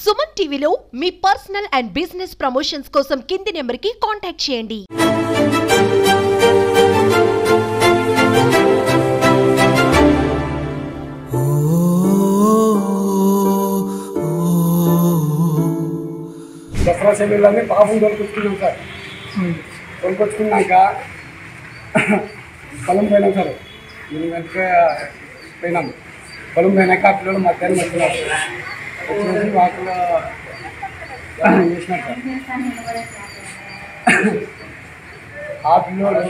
సుమన్ టీవీలో మీ personal and business promotions కోసం కింది నెంబర్కి కాంటాక్ట్ చేయండి దసరా సెలవులని పాపం తోలుకొచ్చుకున్నాం సార్ తోలుకొచ్చుకున్నాక పొలం పోయినాం సార్ మేము వెంటనే పోయినాం పొలం పోయినాక ఆ పిల్లలు మధ్యాహ్నం వచ్చినారు వచ్చేసి వాటిలో చేసినారు సార్ ఆ పిల్లోడు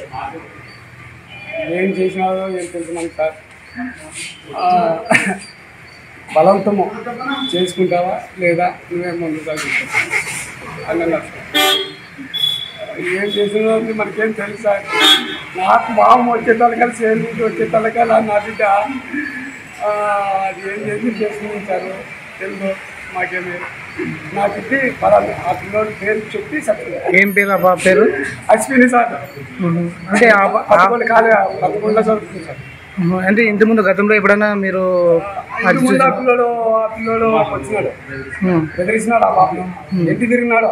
ఏం చేసినారో ఏం తెలుసున్నాం సార్ ఆ, బలవంతము చేసుకుంటావా లేదా నువ్వే ముందు సాగుతావు అని అన్నారు సార్. ఏం చేసినా మనకేం తెలుసు సార్ నాకు మామ వచ్చే తలకాలు సేల్ నుంచి వచ్చే తలకాలు నా బిడ్డ ఆ, అది ఏం చేసి చేసుకుని సార్ తెలుసు మాకేమి నా బిడ్డ పలానా ఆ పిల్లోడి పేరు చెప్పి చెప్తుంది ఏం పేరు ఆ బాబు పేరు అశ్విని సార్ అంటే ఆ బా- ఆ- పదకొండు కాలే పదకొండులో చదువుతుంది సార్ అంటే ఇంత ముందు గతంలో ఎప్పుడైనా మీరు అది ఇంటి ముందు ఆ చూసి పిల్లోడు ఆ పిల్లోడు వచ్చినాడు ఉమ్, బెదిరిస్తున్నాడు ఆ పాపను ఎట్టి తిరిగినాడు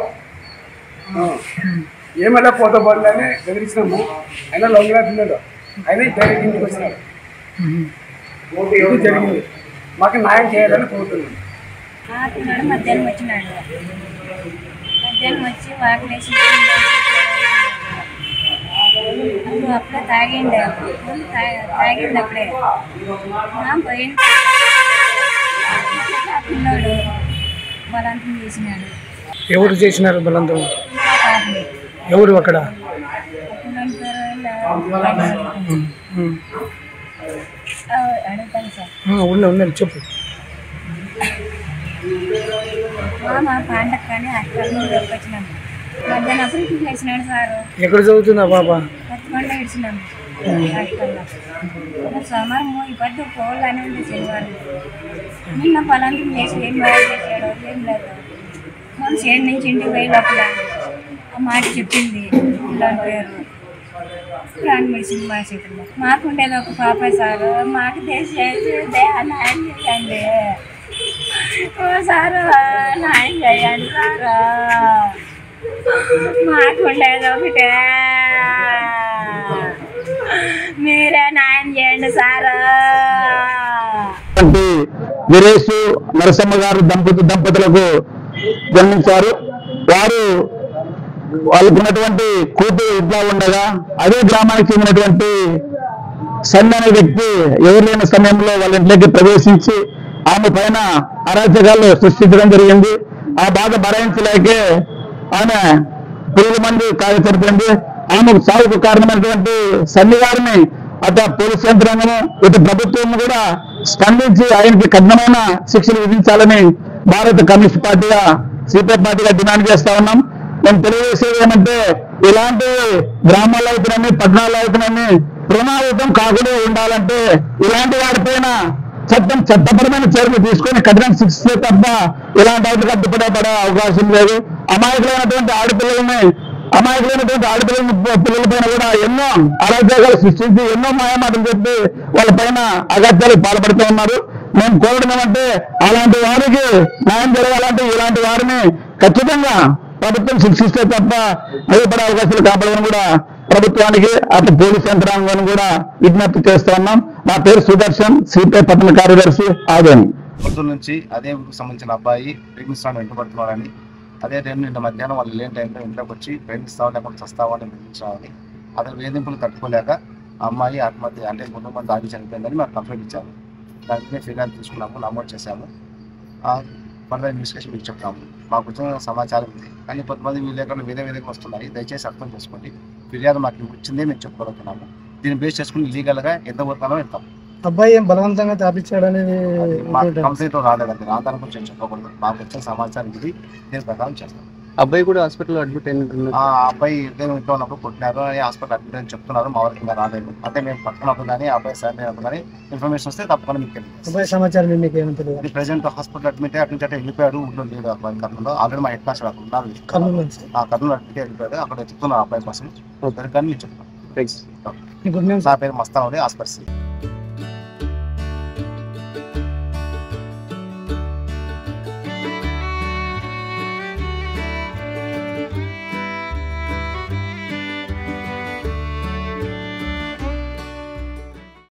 ఏమన్నా పోతా పోలే అని బెదిరించినాము అయినా లొంగిలా పిల్లడు అయినా డైరెక్ట్ ఇంటికి వచ్చినాడు ఉమ్. ఇది జరిగింది మాకు న్యాయం చేయాలని కోరుతున్నాను ఆ పిల్లడు మధ్యాహ్నం వచ్చినాడు మధ్యాహ్నం వచ్చి వాకిలేసి అప్పుడు అప్పుడే తాగిండు ముందు తా- తాగిండు అప్పుడే నా పోయింది ఆ పిల్లోడు బలవంతం చేసినాడు ఎవరు చేసినారు బలంతో ఆ పాపని ఎవరు అక్కడ ఆ పిల్లోడి పేరు ఉమ్, ఉమ్. ఆ, అడుగుతాను సార్ ఆ, ఉన్నాయి ఉన్నాయి చెప్పు మామ పండగ కానీ అక్కడ నుండి వచ్చినాము మధ్యాహ్నం అప్పుడు చేసినాడు సారు ఎక్కడ చదువుతుంది ఆ పాప పట్టుకుండా ఇచ్చినాము హాస్టల్లో సోమవారం ఈ పట్టు పోవాలని ఉంది శనివారం నిన్న పలాంతం చేసి ఏం బాగా చేశాడు ఏం లేదు మొన్న చేను నుంచి ఇంటికి పోయి లోపల ఆ మాట చెప్పింది ఇలాంటి పేరు ప్రాణ్ మెడిసిన్ మా చేతుల్లో మాకుండేది ఒక పాప సారు మాకు చేసేది న్యాయం చేయండి ఓ సారు న్యాయం చేయండి సారు మాకుండేది ఒకటే మీరే న్యాయం చేయండి సారు వంటి వీరేష్ నరసమ్మ గారు దంపతు దంపతులకు జన్మించారు వారు వాళ్ళకున్నటువంటి కూతురు ఇంట్లో ఉండగా అదే గ్రామానికి చెందినటువంటి సన్ అనే వ్యక్తి ఎవరు లేని సమయంలో వాళ్ళ ఇంట్లోకి ప్రవేశించి ఆమె పైన అరాచకాలు సృష్టించడం జరిగింది ఆ బాధ భరాయించలేకే ఆమె పురుగుల మంది కాయ చనిపోయింది ఆమెకు సాగుకు కారణమైనటువంటి సన్ని గారిని అటు పోలీస్ యంత్రాంగము ఇటు ప్రభుత్వం కూడా స్పందించి ఆయనకి కఠినమైన శిక్షలు విధించాలని భారత కమ్యూనిస్ట్ పార్టీగా సిపిఐ పార్టీగా డిమాండ్ చేస్తా ఉన్నాం మేము తెలియజేసేది ఏమంటే ఇలాంటి గ్రామాల్లో అయితేనని పట్టణాల్లో అయితేనని ప్రమాదం కాకుండా ఉండాలంటే ఇలాంటి వాటిపైన చట్టం చట్టపరమైన చర్యలు తీసుకొని కఠిన శిక్షిస్తే తప్ప ఇలాంటి వాటికి అడ్డుపడే పడే అవకాశం లేదు అమాయకులైనటువంటి ఆడపిల్లల్ని అమాయకులైనటువంటి ఆడపిల్లల పిల్లల పైన కూడా ఎన్నో అరాజకాలు సృష్టించి ఎన్నో మాయమాటలు చెప్పి వాళ్ళ పైన అగత్యాలు పాల్పడుతూ ఉన్నారు మేము కోరడం ఏమంటే అలాంటి వారికి న్యాయం జరగాలంటే ఇలాంటి వారిని ఖచ్చితంగా ప్రభుత్వం శిక్షిస్తే తప్ప భయపడే అవకాశాలు కాపాడని కూడా ప్రభుత్వానికి అటు పోలీస్ యంత్రాంగాన్ని కూడా విజ్ఞప్తి చేస్తా ఉన్నాం నా పేరు సుదర్శన్ సిపిఐ పట్టణ కార్యదర్శి ఆదోని పొద్దున్న నుంచి అదే ఊరికి సంబంధించిన అబ్బాయి ప్రేమిస్తాను వెంటబడుతున్నాడని అదే టైం నిన్న మధ్యాహ్నం వాళ్ళు లేని టైంలో ఇంట్లోకి వచ్చి ప్రేమిస్తావు లేకుండా చస్తావా అని బెదిరించామని అతని వేధింపులు తట్టుకోలేక ఆ అమ్మాయి ఆత్మహత్య అంటే ముందు మంది ఆగి చనిపోయిందని మాకు కంప్లైంట్ ఇచ్చాము దానికి ఫిర్యాదు తీసుకున్నాము నమోదు చేశాము ఫర్దర్ ఇన్వెస్టిగేషన్ మీకు చెప్తాము మాకు వచ్చిన సమాచారం ఉంది కానీ కొంతమంది విలేకరులు వేరే వేరేగా వస్తున్నాయి దయచేసి అర్థం చేసుకోండి ఫిర్యాదు మాకు వచ్చిందే మేము చెప్పుకోగలుగుతున్నాము దీన్ని బేస్ చేసుకుని లీగల్గా ఎంత పోతానో వెళ్తాం అబ్బాయి ఏం బలవంతంగా తాపించాడనేది అది మాకు కంప్లైంట్ రాలేదండి రాదాని గురించి నేను చెప్పకూడదు మాకు వచ్చిన సమాచారం ఇది దీని ప్రకారం చేస్తాం అబ్బాయి కూడా హాస్పిటల్ అడ్మిట్ అయినట్టున్నారు ఆ అబ్బాయి ఇద్దరు ఇంట్లో ఉన్నప్పుడు కొట్టినారు అని హాస్పిటల్ అడ్మిట్ అని చెప్తున్నారు మా వరకు ఇంకా రాలేదు అంటే మేము పట్టుకున్నప్పుడు కానీ ఆ అబ్బాయి సైన్ అయినప్పుడు కానీ ఇన్ఫర్మేషన్ వస్తే తప్పకుండా మీకు తెలియదు అబ్బాయి సమాచారం మీకు ఏమైనా తెలియదు అది ప్రజెంట్ హాస్పిటల్ అడ్మిట్ అటు నుంచి అంటే వెళ్ళిపోయాడు ఊళ్ళో లేడు అబ్బాయి కర్నూలు ఆల్రెడీ మా హెడ్ మాస్టర్ అక్కడ ఉన్నారు కర్నూలు నుంచి ఆ కర్నూలు అడ్మిట్ వెళ్ళిపోయాడు అక్కడ చెప్తున్నారు అబ్బాయి కోసం కానీ నేను చెప్తాను థ్యాంక్స్ మీ గుడ్ నేమ్ నా పేరు మస్తాన్ హాస్పిటల్